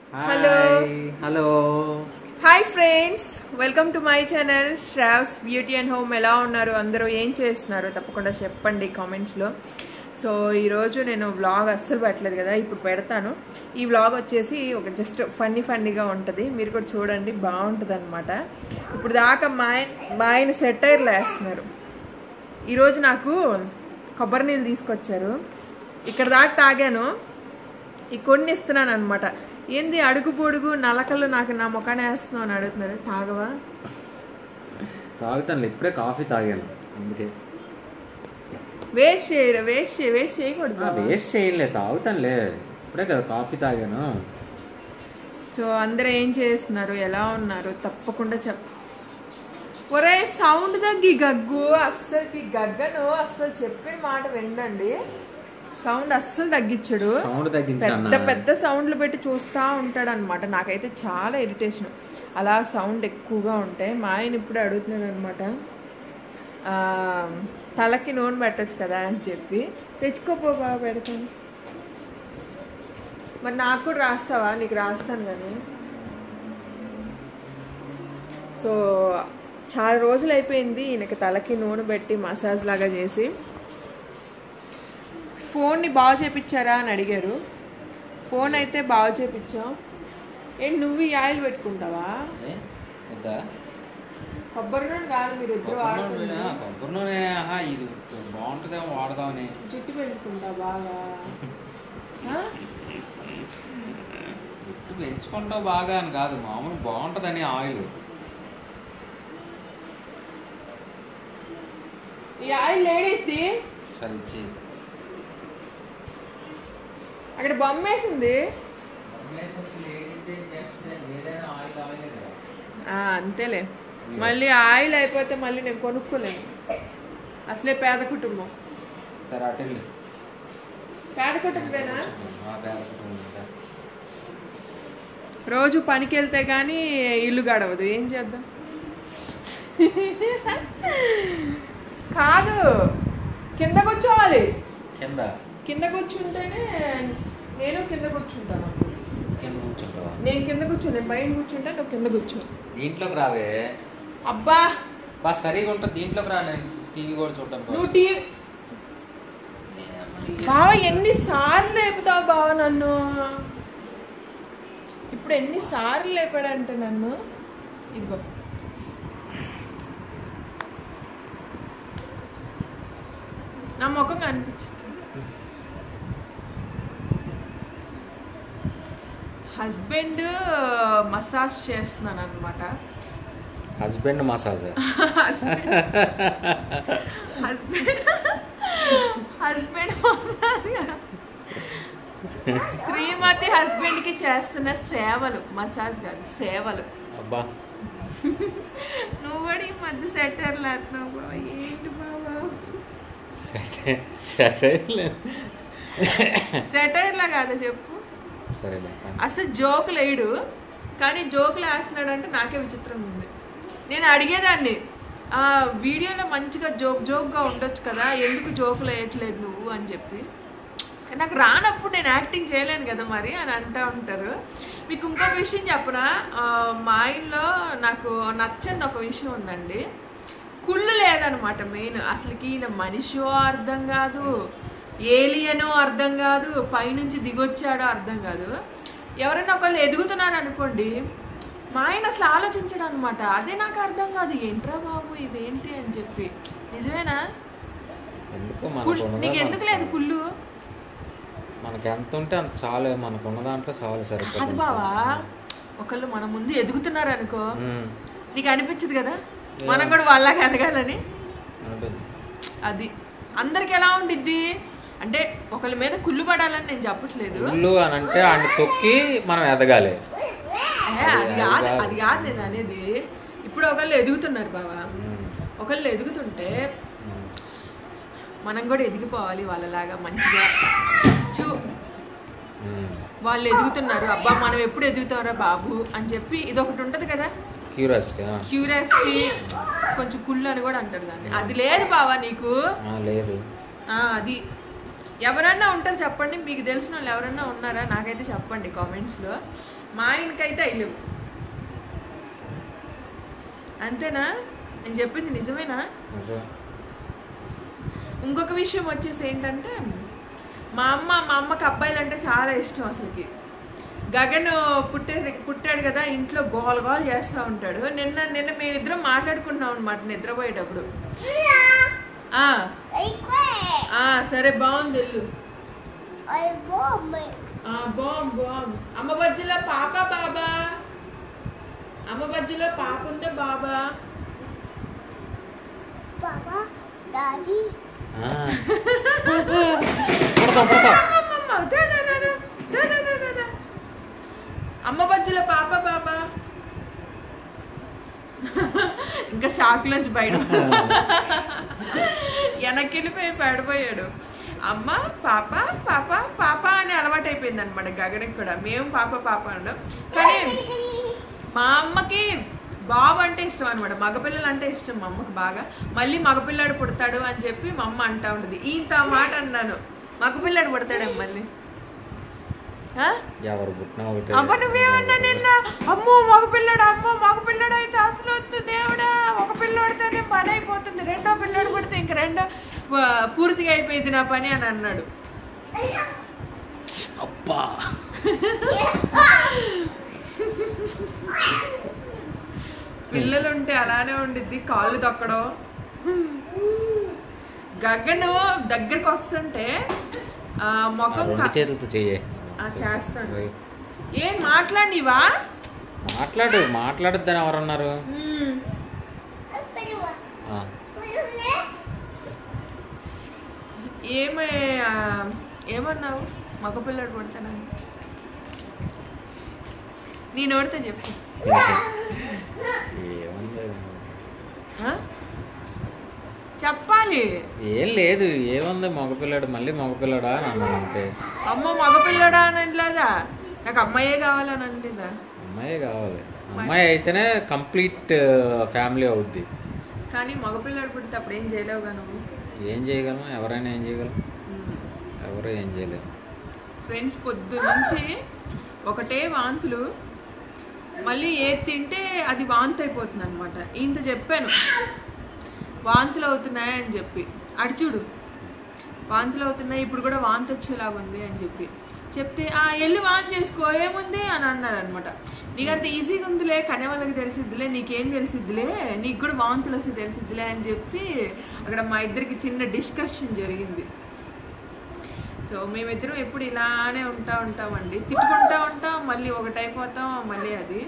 Hello hello hi friends welcome to my channel Shravs beauty and home ఎలా ఉన్నారు అందరూ ఏం చేస్తున్నారు తప్పకుండా చెప్పండి కామెంట్స్లో సో ఈరోజు నేను వ్లాగ్ అస్సలు పెట్టలేదు కదా ఇప్పుడు పెడతాను ఈ వ్లాగ్ వచ్చేసి ఒక జస్ట్ ఫన్నీ ఫన్నీగా ఉంటుంది మీరు కూడా చూడండి బాగుంటుంది అనమాట ఇప్పుడు దాకా మా ఆయన మా ఆయన సెటైర్లు వేస్తున్నారు ఈరోజు నాకు కొబ్బరి నీళ్ళు తీసుకొచ్చారు ఇక్కడ దాకా తాగాను ఈ కొన్ని ఇస్తున్నాను అనమాట ఏంది అడుగు పొడుగు నలకలు నాకు నా ముఖాన్ని వేస్తున్నావు అని అడుగుతున్నారు తాగవా తాగుతాను ఇప్పుడే కాఫీ తాగాను అందుకే వేస్ట్ చేయడం వేస్ట్ చేయ వేస్ట్ చేయకూడదు బావ. వేస్ట్ చేయలే తాగుతానులే ఇప్పుడే కదా కాఫీ తాగాను సో అందరూ ఏం చేస్తున్నారు ఎలా ఉన్నారు తప్పకుండా చెప్ ఒరే సౌండ్ తగ్గి గగ్గు అస్సలకి గగ్గను అస్సలు చెప్పిన మాట వినండి సౌండ్ అస్సలు తగ్గించడు సౌండ్ తగ్గించాను పెద్ద పెద్ద సౌండ్లు పెట్టి చూస్తూ ఉంటాడు అనమాట నాకైతే చాలా ఇరిటేషన్ అలా సౌండ్ ఎక్కువగా ఉంటాయి మా ఆయన ఇప్పుడు అడుగుతున్నాడు అనమాట తలకి నూనె పెట్టొచ్చు కదా అని చెప్పి తెచ్చుకోపో బాగా పెడతాను మరి నాకు కూడా రాస్తావా నీకు రాస్తాను కానీ సో చాలా రోజులు అయిపోయింది ఈయనకి తలకి నూనె పెట్టి మసాజ్ లాగా చేసి ఫోన్ని బాగు చేపించారా అని అడిగారు ఫోన్ అయితే బాగు చేపించాం ఏంటి నువ్వు ఈ ఆయిల్ పెట్టుకుంటావా ఏ? వద్దా? కొబ్బరి నూనె కాదు మీరు ఇద్దరు కొబ్బరి నూనె, వాడుతున్నారు ఆ, కొబ్బరి నూనె ఆహా, ఇది బాగుంటుందేమో వాడదామని జుట్టు పెంచుకుంటా బాగా ఆ? జుట్టు పెంచుకుంటావు బాగా అని కాదు మామూలు బాగుంటుందని ఆయిల్ ఈ ఆయిల్ లేడీస్ది సరే ఇచ్చి అక్కడ బొమ్మ వేసింది ఆ, అంతేలే మళ్ళీ ఆయిల్ అయిపోతే మళ్ళీ నేను కొనుక్కోలేను అసలే పేద కుటుంబం సరే అటు వెళ్ళి పేద కుటుంబమేనా ఆ, పేద కుటుంబం కదా. రోజు పనికి వెళ్తే కానీ ఇల్లు గడవదు ఏం చేద్దాం కాదు కింద కూర్చోవాలి కింద కింద కూర్చుంటేనే నేను కింద కూర్చుంటాను కింద కూర్చుంటావా నేను కింద కూర్చో నేను పైన కూర్చుంటా నువ్వు కింద కూర్చో దీంట్లోకి రావే అబ్బా బా సరిగా ఉంటుంది దీంట్లోకి రా నేను టీవీ కూడా చూడటం నువ్వు టీ బావ ఎన్నిసార్లు లేపుతావు బావ నన్ను ఇప్పుడు ఎన్నిసార్లు లేపాడంటే నన్ను ఇదిగో నా ముఖం కనిపించదు హస్బెండ్ మసాజ్ చేస్తున్నాను అనమాట husband massage husband husband husband massage కాదు. శ్రీమతి హస్బెండ్ కి చేస్తున్న సేవలు మసాజ్ కాదు సేవలు అబ్బా నువ్వు కూడా ఈ మధ్య సెటర్ లేస్తున్నావు బాబా ఏంటి బాబా సరే సరే సెటైర్లా కాదా చెప్పు సరేలే అసలు జోకులు వేయడు కానీ జోకులు వేస్తున్నాడు అంటే నాకే విచిత్రం ఉంది నేను అడిగేదాన్ని ఆ, వీడియోలో మంచిగా జోక్ జోక్గా ఉండొచ్చు కదా ఎందుకు జోకులు వేయట్లేదు నువ్వు అని చెప్పి నాకు రానప్పుడు నేను యాక్టింగ్ చేయలేను కదా మరి అని అంటూ ఉంటారు మీకు ఇంకొక విషయం చెప్పనా ఆ, మా ఇంట్లో నాకు నచ్చని ఒక విషయం ఉందండి కుళ్ళు లేదనమాట మెయిన్ అసలుకి ఈయన మనిషో అర్థం కాదు ఏలియనో అర్థం కాదు పైనుంచి దిగొచ్చాడో అర్థం కాదు ఎవరైనా ఒకళ్ళు ఎదుగుతున్నారు అనుకోండి మా ఆయన అసలు ఆలోచించడం అనమాట అదే నాకు అర్థం కాదు ఏంట్రా బాబు ఇదేంటి అని చెప్పి నిజమేనా ఎందుకు కుల్ మనకు నీకు ఎందుకు లేదు కుళ్ళు మనకి ఎంత ఉంటే అంత చాలు మనకు ఉన్న దాంట్లో చాలు కాదు సరిపోతుంది బావా ఒకళ్ళు మన ముందు ఎదుగుతున్నారు అనుకో ఉమ్, నీకు అనిపించదు కదా మనం కూడా వాళ్ళకి ఎదగాలని అనిపించింది. అది అందరికి ఎలా ఉండిద్ది అంటే ఒకళ్ళ మీద కుళ్ళు పడాలని నేను చెప్పట్లేదు ఇల్లు అని అంటే ఆయన తొక్కి మనం ఎదగాలి ఏ, అది కాదు అది కాదు నేను అనేది ఇప్పుడు ఒకళ్ళు ఎదుగుతున్నారు బావా ఉమ్, ఒకళ్ళు ఎదుగుతుంటే ఉమ్. మనం కూడా ఎదిగిపోవాలి వాళ్ళలాగా మంచిగా చూ ఉమ్. వాళ్ళు ఎదుగుతున్నారు అబ్బా మనం ఎప్పుడు ఎదుగుతారా బాబు అని చెప్పి ఇది ఒకటి ఉంటుంది కదా క్యూరియాసిటీ ఆ. క్యూరియాసిటీ కొంచెం కుళ్ళు అని కూడా అంటారు దాన్ని అది లేదు బావా నీకు ఆ, లేదు ఆ, అది ఎవరన్నా ఉంటారు చెప్పండి మీకు తెలిసిన వాళ్ళు ఎవరన్నా ఉన్నారా నాకైతే చెప్పండి కామెంట్స్లో మా ఆయనకైతే అవి లేవు అంతేనా నేను చెప్పింది నిజమేనా నిజమే. ఇంకొక విషయం వచ్చేసి ఏంటంటే మా అమ్మ మా అమ్మకి అబ్బాయిలు అంటే చాలా ఇష్టం అసలుకి గగన్ పుట్టే పుట్టాడు కదా ఇంట్లో గోల గోల చేస్తూ ఉంటాడు నిన్న నిన్న మేమిద్దరం మాట్లాడుకున్నాం అనమాట నిద్రపోయేటప్పుడు ఆ, ఆ, సరే బాగుంది వెళ్ళు ఆ, బాగుంది బాగుంది అమ్మ బజ్జిలో పాప బాబా అమ్మ బజ్జిలో పాప ఉందా బాబా Papa, Daddy, ఆ. పుడతాం, పుడతాం. అమ్మమ్మ, దా, దా, దా, దా, దా, దా, దా, దా, దా. అమ్మ బజ్జుల పాప బాబా ఇంకా షాక్ నుంచి బయట వెనక్కి వెళ్ళిపోయి పడిపోయాడు అమ్మ పాప పాప పాప అని అలవాటు అయిపోయింది అనమాట గగనకి కూడా మేము పాప పాప అనడం కానీ మా అమ్మకి బాబు అంటే ఇష్టం అనమాట మగపిల్లలు అంటే ఇష్టం మా అమ్మకి బాగా మళ్ళీ మగపిల్లాడు పుడతాడు అని చెప్పి మా అమ్మ అంటా ఉంటుంది ఇంత మాట అన్నాను మగపిల్లాడు పుడతాడేమో మళ్ళీ ఆ? ఎవరు పుట్టినా ఒకటే అమ్మ నువ్వేమన్నా నిన్న అమ్మో మగపిల్లాడు అమ్మో మగపిల్లాడు అయితే అసలు వద్దు దేవుడా ఒక పిల్లోడితోనే పని అయిపోతుంది రెండో పిల్లోడు పుడితే ఇంక రెండో ఆ, పూర్తిగా అయిపోయింది నా పని అని అన్నాడు అబ్బా పిల్లలు ఉంటే అలానే ఉండిద్ది కాళ్ళు తొక్కడం గగ్గను దగ్గరికి వస్తుంటే ఆ, ఆ ముఖం రెండు క- చేతులతో చెయ్యే ఆ, చేస్తాను ఓయ్. ఏం మాట్లాడివా మాట్లాడు మాట్లాడొద్దని ఎవరన్నారు ఆ. ఏమే ఆ, ఏమన్నావు మగపిల్లడు పుడతానని నీ నోడితే చెప్పు ఏముంది ఆ? చెప్పాలి ఏం లేదు ఏముంది మగపిల్లాడు మళ్ళీ మగపిల్లాడా అని అన్నాను అంతే అమ్మ మగపిల్లడా అని అనలేదా నాకు అమ్మాయే కావాలని అనలేదా అమ్మాయి కావాలి అమ్మాయి అయితేనే కంప్లీట్ ఫ్యామిలీ అవుద్ది కానీ మగపిల్లడు పుడితే అప్పుడు ఏం చేయలేవుగా నువ్వు ఏం చేయగలం ఎవరైనా ఏం చేయగలం ఎవరు ఏం చేయలేము ఫ్రెండ్స్ పొద్దు నుంచి ఒకటే వాంతులు మళ్ళీ ఏది తింటే అది వాంతి అయిపోతుంది అనమాట ఇంత చెప్పాను వాంతులు అవుతున్నాయని చెప్పి అటు చూడు వాంతులు అవుతున్నాయి ఇప్పుడు కూడా వాంతి వచ్చేలాగా ఉంది అని చెప్పి చెప్తే ఆ వెళ్ళి వాంతి చేసుకో ఏముంది అని అన్నాడు అనమాట నీకు అంత ఈజీగా ఉందిలే కనే వాళ్ళకి తెలిసిద్దిలే నీకేం తెలిసిద్దిలే నీకు కూడా వాంతులు వస్తే తెలిసిద్దిలే అని చెప్పి అక్కడ మా ఇద్దరికి చిన్న డిస్కషన్ జరిగింది సో మేమిద్దరం ఎప్పుడు ఇలానే ఉంటా ఉంటామండి తిట్టుకుంటా ఉంటాం మళ్ళీ ఒకటైపోతాం మళ్ళీ అది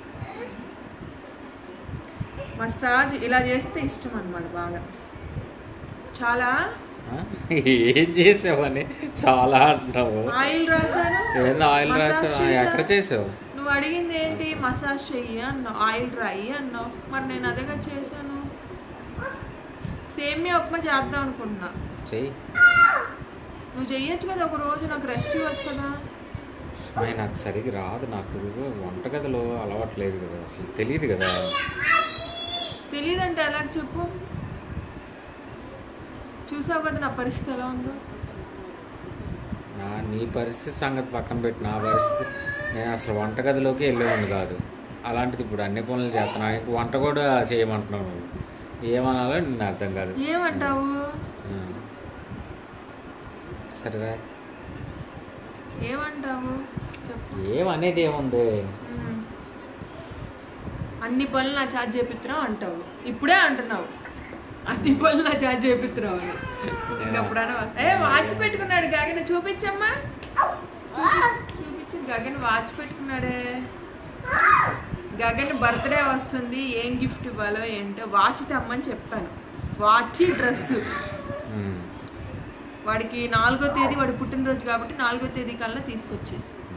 మసాజ్ ఇలా చేస్తే ఇష్టం అనమాట బాగా చాలా ఆ? ఏం చేసావని చాలా అంటున్నావు ఆయిల్ రాశాను ఏందో ఆయిల్ మసాజ్ రాసావు చేశాను. ఎక్కడ చేసావు నువ్వు అడిగింది ఏంటి మసాజ్ చెయ్యి అన్నావు ఆయిల్ రాయి అన్నావు మరి నేను అదేగా చేశాను సేమియా ఉప్మా చేద్దాం అనుకుంటున్నా చెయ్యి నువ్వు చెయ్యొచ్చు కదా ఒక రోజు నాకు రెస్ట్ ఇవ్వచ్చు కదా అమ్మాయి నాకు సరిగ్గా రాదు నాకు వంటగదిలో అలవాట్లేదు కదా అసలు తెలియదు కదా తెలియదంటే ఎలా చెప్పు చూసావు కదా నా పరిస్థితి ఎలా ఉందో నా నీ పరిస్థితి సంగతి పక్కన పెట్టి నా పరిస్థితి నేను అసలు వంటగదిలోకి వెళ్ళేవాడిని కాదు అలాంటిది ఇప్పుడు అన్ని పనులు చేస్తున్నాను ఇంక వంట కూడా చేయమంటున్నావు నువ్వు ఏమనాలో నిన్ను అర్థం కాదు ఏమంటావు ఆ. సరేరా ఏమంటావు చెప్పు ఏమనేది ఏముంది ఉమ్. అన్ని పనులు నా చార్జ్ చేపిస్తున్నావు అంటావు ఇప్పుడే అంటున్నావు అన్ని పనులు నా చార్జ్ చేపిస్తున్నావు అని ఇంకప్పుడైనా ఏ వాచ్ పెట్టుకున్నాడు గగన్ చూపించమ్మా చూపించు, చూపించు గగన్ వాచ్ పెట్టుకున్నాడే గగన్ బర్త్డే వస్తుంది ఏం గిఫ్ట్ ఇవ్వాలో ఏంటో వాచ్ తెమ్మని చెప్పాను వాచ్ డ్రెస్ ఉమ్. వాడికి నాలుగో తేదీ వాడి పుట్టినరోజు కాబట్టి నాలుగో తేదీ కల్లా తీసుకొచ్చి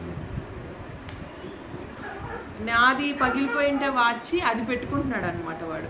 నాది పగిలిపోయింటే వాచి అది పెట్టుకుంటున్నాడు అనమాట వాడు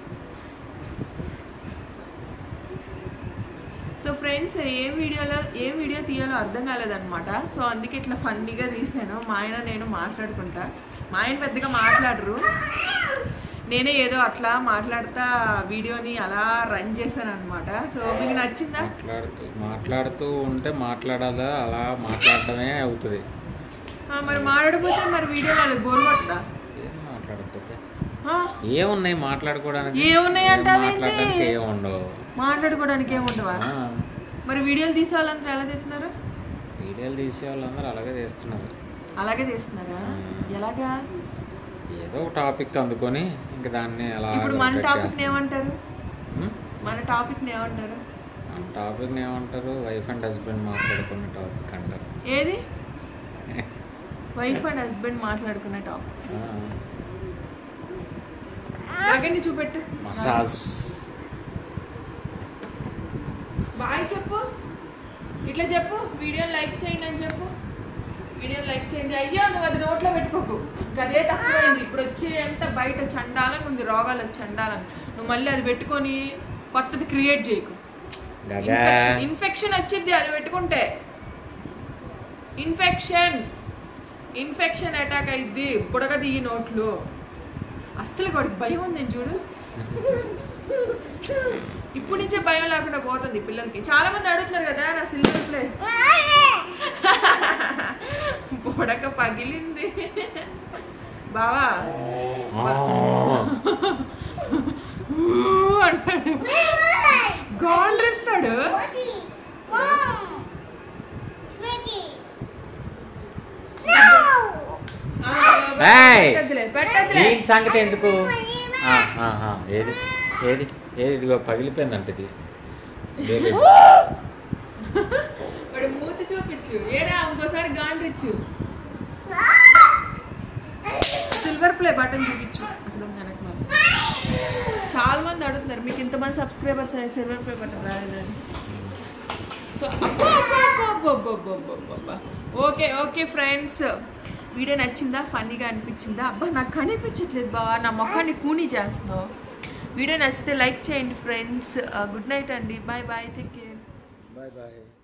సో ఫ్రెండ్స్ ఏం వీడియోలో ఏం వీడియో తీయాలో అర్థం కాలేదన్నమాట సో అందుకే ఇట్లా ఫన్నీగా తీసాను మా ఆయన నేను మాట్లాడుకుంటా మా ఆయన పెద్దగా మాట్లాడరు నేనే ఏదో అట్లా మాట్లాడుతా వీడియోని అలా రన్ చేశాను అనమాట సో మీకు నచ్చిందా మాట్లాడుతూ మాట్లాడుతూ ఉంటే మాట్లాడాలా అలా మాట్లాడటమే అవుతుంది ఆ, మరి మాట్లాడిపోతే మరి వీడియో వాళ్ళకి బోర్ కొట్టదా ఏం మాట్లాడకపోతే ఆ, ఏమున్నాయి మాట్లాడుకోవడానికి ఏమున్నాయి ఏం అంటావేంటి? మాట్లాడడానికి ఏం ఉండవు మాట్లాడుకోవడానికి ఏముండవా ఆ, మరి వీడియోలు తీసే వాళ్ళందరూ ఎలా తీస్తున్నారు వీడియోలు తీసే వాళ్ళందరూ అలాగే తీస్తున్నారు అలాగే తీస్తున్నారా ఎలాగా ఏదో ఒక టాపిక్ అందుకొని ఇంకా దాన్ని అలా ఇప్పుడు మన rotate టాపిక్ చేస్తున్నారు. ఏమంటారు ఉం? మన టాపిక్ ఏమంటారు మన టాపిక్ ఏమంటారు వైఫ్ అండ్ హస్బెండ్ మాట్లాడుకునే టాపిక్ అంటారు ఏది వైఫ్ అండ్ హస్బెండ్ మాట్లాడుకునే టాపిక్స్ ఆ, నాగండి చూపెట్టు మసాజ్ బాయ్ చెప్పు ఇట్లా చెప్పు వీడియో లైక్ చేయండి అని చెప్పు వీడియో లైక్ చేయండి అయ్యో నువ్వు అది నోట్లో పెట్టుకోకు ఇంకా అదే తక్కువైంది ఇప్పుడు వచ్చే ఎంత బయట చండాలంగా ఉంది రోగాలు వచ్చి చండాలంగా నువ్వు మళ్ళీ అది పెట్టుకొని కొత్తది క్రియేట్ చేయకు గగా ఇన్ఫెక్షన్ వచ్చింది అది పెట్టుకుంటే ఇన్ఫెక్షన్ ఇన్ఫెక్షన్ అటాక్ అయింది బుడగది ఈ నోట్లు అస్సలు వాడికి భయం ఉంది నేను చూడు ఇప్పుడు నుంచే భయం లేకుండా పోతుంది పిల్లలకి చాలా మంది అడుగుతున్నారు కదా నా సిల్వర్ ప్లే బుడక పగిలింది బావా ఊ అంటాడు గాండ్రిస్తాడు Woody. Mom. Sweetie. ఆ, ఏయ్! పెట్టద్దులే పెట్టద్దులే దీని సంగతి ఎందుకు ఆ, ఆ, ఆ, ఏది ఏది ఏది ఇదిగో పగిలిపోయిందంట ఇది లేదు. వాడు మూతి చూపించు ఏరా ఇంకోసారి గాండ్రిచ్చు సిల్వర్ ప్లే బటన్ చూపించు అక్కడ ఉంది వెనక మాకు. చాలా మంది అడుగుతున్నారు మీకు ఇంతమంది సబ్స్క్రైబర్స్ సిల్వర్ ప్లే బటన్ రాలేదని so okay okay friends video నచ్చిందా ఫన్నీగా అనిపించిందా అబ్బా నాకు కనిపించట్లేదు బావా నా మొఖాన్ని కూని చేస్తున్నావు వీడియో నచ్చితే లైక్ చేయండి ఫ్రెండ్స్ గుడ్ నైట్ అండి bye bye take care bye bye